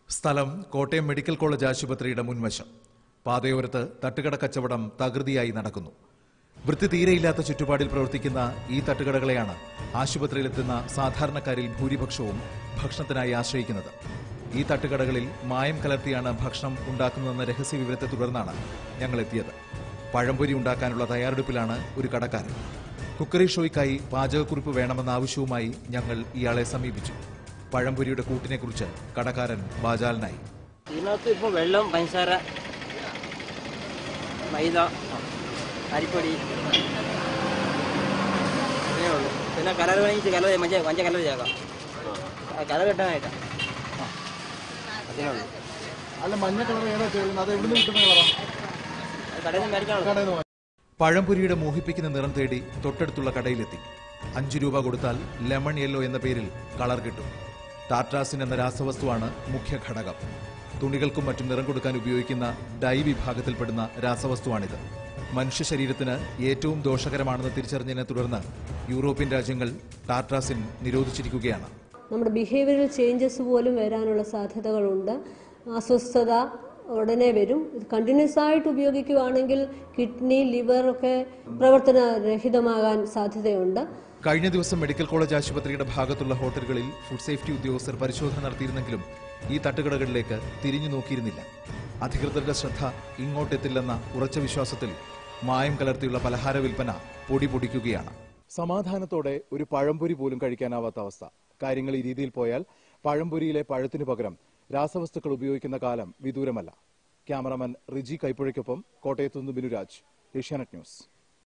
സ്ഥലം Kottayam medical college ആശുപത്രിയുടെ മുൻവശം പാതയോരത്ത് തട്ടുകട കച്ചവടം തകൃതിയായി നടക്കുന്നു വൃത്തി തീരെയില്ലാത്ത ചുറ്റുപാടിൽ പ്രവർത്തിക്കുന്ന ഈ തട്ടുകടകളെയാണ് ആശുപത്രിയിലെത്തുന്ന സാധാരണക്കാരിൽ ഭൂരിപക്ഷവും ഭക്ഷണത്തിനായി ആശ്രയിക്കുന്നത് ഈ തട്ടുകടകളിൽ മായം കലർത്തിയാണ് ഭക്ഷണം ഉണ്ടാക്കുന്നതെന്ന രഹസ്യ വിവരത്തെ തുടർന്നാണ് ഞങ്ങൾ എത്തിയത് പഴംപൊരി ഉണ്ടാക്കാനുള്ള തയ്യാറെടുപ്പിലാണ് ഒരു കടക്കാരൻ കുക്കറി ഷോയ്ക്കായി പാചകക്കുറിപ്പ് വേണമെന്ന ആവശ്യവുമായി ഞങ്ങൾ ഇയാളെ സമീപിച്ചു പഴംപൊരിയുടെ കൂട്ടിനെക്കുറിച്ച് കടക്കാരൻ വാചാലനായി ഇതിനകത്ത് ഇപ്പോൾ വെള്ളം പഞ്ചസാര മൈദ അരിപ്പൊടി ഇത്രയേ ഉള്ളൂ പിന്നെ കലർ വേണമെങ്കിൽ കലർ മഞ്ഞ മഞ്ഞ കലർ ചേക്കാം കലർ കെട്ടാനായിട്ട് അതേ ഉള്ളൂ അല്ല മഞ്ഞ കളർ ഏതാ ചേരുന്നത് അത് എവിടെ നിന്ന് കിട്ടുന്ന കളറാ അത് കടയിൽ നിന്ന് മേടിക്കാനുള്ളത് കടയിൽ നിന്ന് പഴംപൊരിയുടെ മോഹിപ്പിക്കുന്ന നിറം തേടി തൊട്ടടുത്തുള്ള കടയിലെത്തി അഞ്ചു രൂപ കൊടുത്താൽ ലെമൺ യെല്ലോ എന്ന പേരിൽ കളർ കിട്ടും ടാട്രാസിൻ എന്ന രാസവസ്തുവാണ് മുഖ്യ ഘടകം തുണികൾക്കും മറ്റും നിറം കൊടുക്കാൻ ഉപയോഗിക്കുന്ന ഡൈ വിഭാഗത്തിൽപ്പെടുന്ന രാസവസ്തുവാണിത് മനുഷ്യ ശരീരത്തിന് ഏറ്റവും ദോഷകരമാണെന്ന് തിരിച്ചറിഞ്ഞതിനെ തുടർന്ന് യൂറോപ്യൻ രാജ്യങ്ങൾ ടാട്രാസിൻ നിരോധിച്ചിരിക്കുകയാണ് നമ്മുടെ ബിഹേവിയറൽ ചേഞ്ചസ് പോലും വരാനുള്ള സാധ്യതകളുണ്ട് അസ്വസ്ഥത ഉടനെ വരും ഇത് കണ്ടിന്യൂസ് ആയിട്ട് ഉപയോഗിക്കുകയാണെങ്കിൽ കിഡ്നി ലിവർ ഒക്കെ പ്രവർത്തനരഹിതമാകാൻ സാധ്യതയുണ്ട് കഴിഞ്ഞ ദിവസം മെഡിക്കൽ കോളേജ് ആശുപത്രിയുടെ ഭാഗത്തുള്ള ഹോട്ടലുകളിൽ ഫുഡ് സേഫ്റ്റി ഉദ്യോഗസ്ഥർ പരിശോധന നടത്തിയിരുന്നെങ്കിലും ഈ തട്ടുകടകളിലേക്ക് തിരിഞ്ഞു നോക്കിയിരുന്നില്ല അധികൃതരുടെ ശ്രദ്ധ ഇങ്ങോട്ടെത്തില്ലെന്ന ഉറച്ച വിശ്വാസത്തിൽ മായം കലർത്തിയുള്ള പലഹാര വിൽപ്പന പൊടി പൊടിക്കുകയാണ് സമാധാനത്തോടെ ഒരു പഴംപൊരി പോലും കഴിക്കാനാവാത്ത അവസ്ഥ കാര്യങ്ങൾ ഈ രീതിയിൽ പോയാൽ പഴംപൊരിയിലെ പഴത്തിനു പകരം രാസവസ്തുക്കൾ ഉപയോഗിക്കുന്ന കാലം വിദൂരമല്ല ക്യാമറാമാൻ റിജി കൈപ്പുഴയ്ക്കൊപ്പം കോട്ടയത്തുനിന്ന് ബിനുരാജ് ഏഷ്യാനെറ്റ് ന്യൂസ്